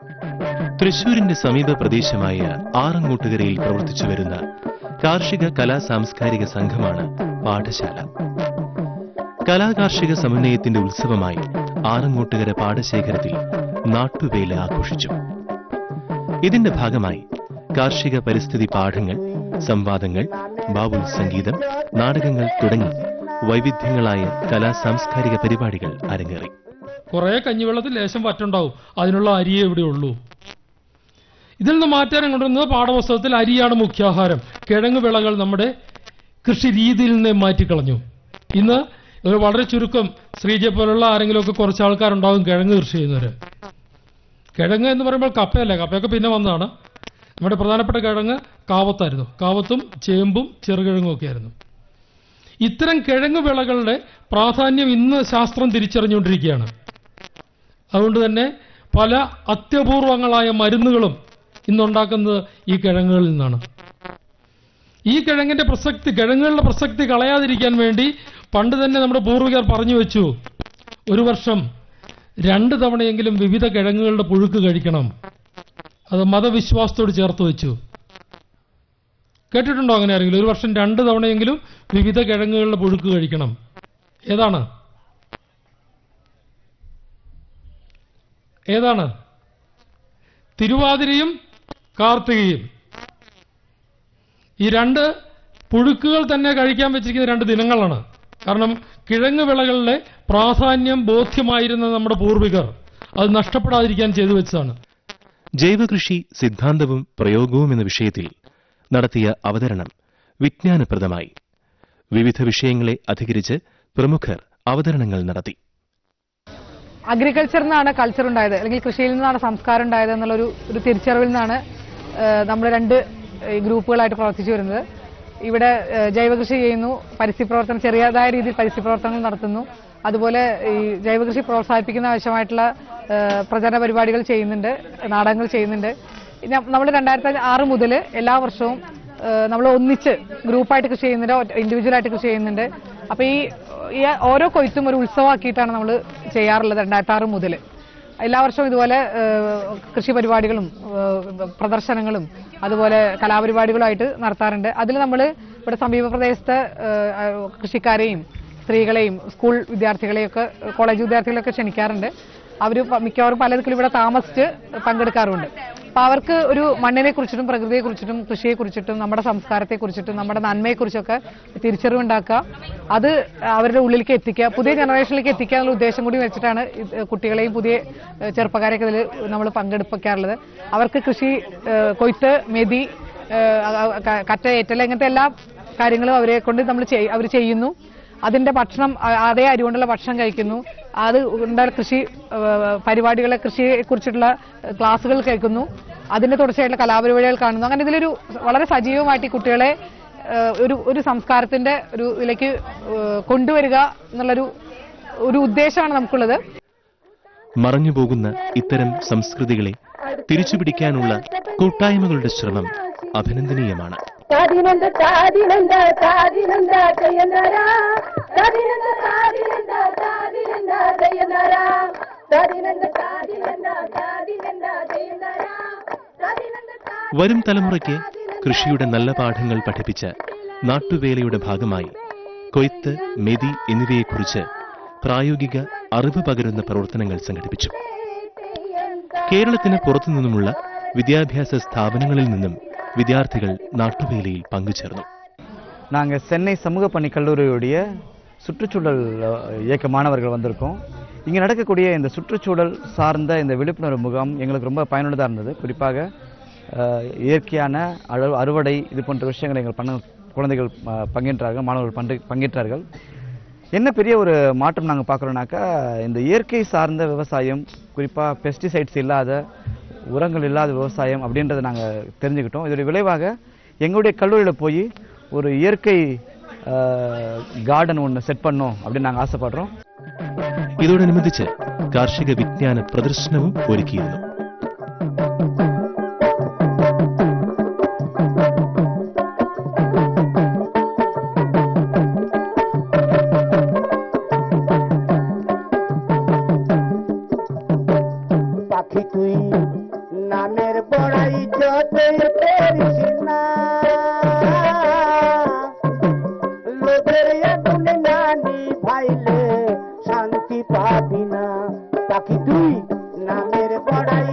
തൃശൂരിന്റെ സമീപ പ്രദേശമായ ആറങ്ങോട്ടുകരയിൽ പ്രവർത്തിച്ചു വരുന്ന കാർഷിക കലാ സാംസ്കാരിക സംഘമാണ് പാഠശാല കലാകാർഷിക സമന്വയത്തിന്റെ ഉത്സവമായി ആറങ്ങോട്ടുകര പാടശേഖരത്തിൽ നാട്ടുവേല ആഘോഷിച്ചു ഇതിന്റെ ഭാഗമായി കാർഷിക പരിസ്ഥിതി പാഠങ്ങൾ സംവാദങ്ങൾ ബാബുൽ സംഗീതം നാടകങ്ങൾ തുടങ്ങി വൈവിധ്യങ്ങളായ കലാ സാംസ്കാരിക പരിപാടികൾ അരങ്ങേറി കുറേ കഞ്ഞിവെള്ളത്തിൽ ലേശം വറ്റുണ്ടാവും അതിനുള്ള അരിയേ ഇവിടെ ഉള്ളൂ ഇതിൽ നിന്ന് മാറ്റാൻ കൊണ്ടുവന്നത് പാഠപുസ്തകത്തിൽ അരിയാണ് മുഖ്യാഹാരം കിഴങ്ങ് വിളകൾ നമ്മുടെ കൃഷി രീതിയിൽ നിന്ന് മാറ്റിക്കളഞ്ഞു ഇന്ന് ഒരു വളരെ ചുരുക്കം ശ്രീജയെ പോലുള്ള ആരെങ്കിലുമൊക്കെ കുറച്ച് ആൾക്കാരുണ്ടാവും കിഴങ്ങ് കൃഷി ചെയ്യുന്നവര് കിഴങ്ങ് എന്ന് പറയുമ്പോൾ കപ്പയല്ല കപ്പയൊക്കെ പിന്നെ വന്നതാണ് നമ്മുടെ പ്രധാനപ്പെട്ട കിഴങ്ങ് കാവത്തായിരുന്നു കാവത്തും ചേമ്പും ചെറുകിഴങ്ങും ഒക്കെ ആയിരുന്നു ഇത്തരം കിഴങ്ങ് വിളകളുടെ പ്രാധാന്യം ഇന്ന് ശാസ്ത്രം തിരിച്ചറിഞ്ഞുകൊണ്ടിരിക്കുകയാണ് അതുകൊണ്ട് തന്നെ പല അത്യപൂർവങ്ങളായ മരുന്നുകളും ഇന്നുണ്ടാക്കുന്നത് ഈ കിഴങ്ങുകളിൽ നിന്നാണ് ഈ കിഴങ്ങിന്റെ പ്രസക്തി കിഴങ്ങുകളുടെ പ്രസക്തി കളയാതിരിക്കാൻ വേണ്ടി പണ്ട് തന്നെ നമ്മുടെ പൂർവികർ പറഞ്ഞു വെച്ചു ഒരു വർഷം രണ്ട് തവണയെങ്കിലും വിവിധ കിഴങ്ങുകളുടെ പുഴുക്ക് കഴിക്കണം അത് മതവിശ്വാസത്തോട് ചേർത്ത് വെച്ചു കേട്ടിട്ടുണ്ടോ അങ്ങനെ ആരെങ്കിലും ഒരു വർഷം രണ്ട് തവണയെങ്കിലും വിവിധ കിഴങ്ങുകളുടെ പുഴുക്ക് കഴിക്കണം ഏതാണ് ഏതാണ് തിരുവാതിരയും കാർത്തികയും ഈ രണ്ട് പുഴുക്കുകൾ തന്നെ കഴിക്കാൻ വെച്ചിരിക്കുന്ന രണ്ട് ദിനങ്ങളാണ് കാരണം കിഴങ്ങ് വിളകളുടെ പ്രാധാന്യം ബോധ്യമായിരുന്ന നമ്മുടെ പൂർവികർ അത് നഷ്ടപ്പെടാതിരിക്കാൻ ചെയ്തു വെച്ചതാണ് ജൈവകൃഷി സിദ്ധാന്തവും പ്രയോഗവും എന്ന വിഷയത്തിൽ നടത്തിയ അവതരണം വിജ്ഞാനപ്രദമായി വിവിധ വിഷയങ്ങളെ അധികരിച്ച് പ്രമുഖർ അവതരണങ്ങൾ നടത്തി അഗ്രികൾച്ചറിൽ നിന്നാണ് കൾച്ചർ ഉണ്ടായത് അല്ലെങ്കിൽ കൃഷിയിൽ നിന്നാണ് സംസ്കാരം ഉണ്ടായത് എന്നുള്ളൊരു ഒരു തിരിച്ചറിവിൽ നിന്നാണ് നമ്മൾ രണ്ട് ഏഹ്, ഗ്രൂപ്പുകളായിട്ട് പ്രവർത്തിച്ചു വരുന്നത് ഇവിടെ ഏഹ്, ജൈവകൃഷി ചെയ്യുന്നു പരിസ്ഥിതി പ്രവർത്തനം ചെറിയതായ രീതിയിൽ പരിസ്ഥിതി പ്രവർത്തനങ്ങൾ നടത്തുന്നു അതുപോലെ ഈ ജൈവകൃഷി പ്രോത്സാഹിപ്പിക്കുന്ന ആവശ്യമായിട്ടുള്ള ഏഹ്, പ്രചരണ പരിപാടികൾ ചെയ്യുന്നുണ്ട് നാടകങ്ങൾ ചെയ്യുന്നുണ്ട് നമ്മൾ രണ്ടായിരത്തി ആറ് മുതൽ എല്ലാ വർഷവും നമ്മൾ ഒന്നിച്ച് ഗ്രൂപ്പായിട്ട് കൃഷി ചെയ്യുന്നുണ്ട് ഇൻഡിവിജ്വൽ ആയിട്ട് കൃഷി ചെയ്യുന്നുണ്ട് അപ്പൊ ഈ ഈ ഓരോ കൊയ്ത്തും ഒരു ഉത്സവമാക്കിയിട്ടാണ് നമ്മൾ ചെയ്യാറുള്ളത് രണ്ടായിരത്തി ആറ് മുതൽ എല്ലാ വർഷവും ഇതുപോലെ ഏഹ്, കൃഷി പരിപാടികളും ഏഹ്, പ്രദർശനങ്ങളും അതുപോലെ കലാപരിപാടികളുമായിട്ട് നടത്താറുണ്ട് അതിൽ നമ്മൾ ഇവിടെ സമീപ പ്രദേശത്തെ ഏഹ്, കൃഷിക്കാരെയും സ്ത്രീകളെയും സ്കൂൾ വിദ്യാർത്ഥികളെയും ഒക്കെ കോളേജ് വിദ്യാർത്ഥികളെയൊക്കെ ക്ഷണിക്കാറുണ്ട് അവർ മിക്കവാറും പലർക്കും ഇവിടെ താമസിച്ച് പങ്കെടുക്കാറുണ്ട് അപ്പൊ അവർക്ക് ഒരു മണ്ണിനെ കുറിച്ചിട്ടും പ്രകൃതിയെ കുറിച്ചിട്ടും കൃഷിയെ കുറിച്ചിട്ടും നമ്മുടെ സംസ്കാരത്തെ കുറിച്ചിട്ടും നമ്മുടെ നന്മയെ കുറിച്ചൊക്കെ തിരിച്ചറിവുണ്ടാക്കുക അത് അവരുടെ ഉള്ളിലേക്ക് എത്തിക്കുക പുതിയ ജനറേഷനിലേക്ക് എത്തിക്കുക എന്നുള്ള ഉദ്ദേശം കൂടി വെച്ചിട്ടാണ് ഇത് കുട്ടികളെയും പുതിയ ഏഹ്, ചെറുപ്പക്കാരെയൊക്കെ ഇതിൽ നമ്മൾ പങ്കെടുപ്പിക്കാറുള്ളത് അവർക്ക് കൃഷി ഏഹ്, കൊയ്ത്ത് മെതി ഏഹ്, അ- ക- കറ്റ ഏറ്റൽ ഇങ്ങനത്തെ എല്ലാ കാര്യങ്ങളും അവരെ കൊണ്ട് നമ്മൾ അവർ ചെയ്യുന്നു അതിന്റെ ഭക്ഷണം അ- അതേ അരി കൊണ്ടുള്ള ഭക്ഷണം കഴിക്കുന്നു അത് ഉണ്ടായ കൃഷി ഏഹ്, പരിപാടികളെ കൃഷിയെ കുറിച്ചിട്ടുള്ള ക്ലാസ്സുകൾ കേൾക്കുന്നു അതിന്റെ തുടർച്ചയായിട്ടുള്ള കലാപരിപാടികൾ കാണുന്നു അങ്ങനെ ഇതിലൊരു വളരെ സജീവമായിട്ട് ഈ കുട്ടികളെ ഏഹ്, ഒരു ഒരു സംസ്കാരത്തിന്റെ ഒരു ഇതിലേക്ക് ഏഹ്, കൊണ്ടുവരിക എന്നുള്ളൊരു ഒരു ഉദ്ദേശമാണ് നമുക്കുള്ളത് മറഞ്ഞുപോകുന്ന ഇത്തരം സംസ്കൃതികളെ തിരിച്ചുപിടിക്കാനുള്ള കൂട്ടായ്മകളുടെ ശ്രമം അഭിനന്ദനീയമാണ് താദിനന്ദ താദിനന്ദ താദിനന്ദ ജയനര താദിനന്ദ താദിനന്ദ താദിനന്ദ ജയനര താദിനന്ദ താദിനന്ദ താദിനന്ദ ജയനര താദിനന്ദ വരും തലമുറയ്ക്ക് കൃഷിയുടെ നല്ല പാഠങ്ങൾ പഠിപ്പിച്ച നാട്ടുവേലയുടെ ഭാഗമായി കൊയ്ത്ത് മെതി എന്നിവയെക്കുറിച്ച് പ്രായോഗിക അറിവ് പകരുന്ന പ്രവർത്തനങ്ങൾ സംഘടിപ്പിച്ചു കേരളത്തിന് പുറത്തുനിന്നുമുള്ള വിദ്യാഭ്യാസ സ്ഥാപനങ്ങളിൽ നിന്നും വിദ്യാർത്ഥികൾ നാട്ടുവേലയിൽ പങ്കുചേർന്നു நாங்கள் சென்னை சமூக பணி கல்லூரியுடைய சுற்றுச்சூழல் அஹ், இயக்க மாணவர்கள் வந்திருக்கோம் இங்கே நடக்கக்கூடிய இந்த சுற்றுச்சூழல் சார்ந்த இந்த விழிப்புணர்வு முகாம் எங்களுக்கு ரொம்ப பயனுள்ளதாக இருந்தது குறிப்பாக அஹ், இயற்கையான அழு அறுவடை இது போன்ற விஷயங்களை எங்கள் பண்ண குழந்தைகள் அஹ், பங்கேற்றார்கள் மாணவர்கள் பண்டு பங்கேற்றார்கள் என்ன பெரிய ஒரு மாற்றம் நாங்கள் பார்க்குறோன்னாக்கா இந்த இயற்கை சார்ந்த விவசாயம் குறிப்பாக பெஸ்டிசைட்ஸ் இல்லாத உரங்கள் இல்லாத விவசாயம் அப்படின்றத நாங்கள் தெரிஞ்சுக்கிட்டோம் இதோட விளைவாக எங்களுடைய கல்லூரியில் போய் ஒரு இயற்கை கார்டன் ஒன்று செட் பண்ணோம் அப்படின்னு நாங்கள் ஆசைப்படுறோம் ഇതോടനുബന്ധിച്ച് കാർഷിക വിജ്ഞാന പ്രദർശനവും ഒരുക്കിയിരുന്നു পাখি তুই নামের বড়াই যতই করিস না লোকের আগুন নানি ভাইলে শান্তি পাবি না তাকি তুই নামের বড়াই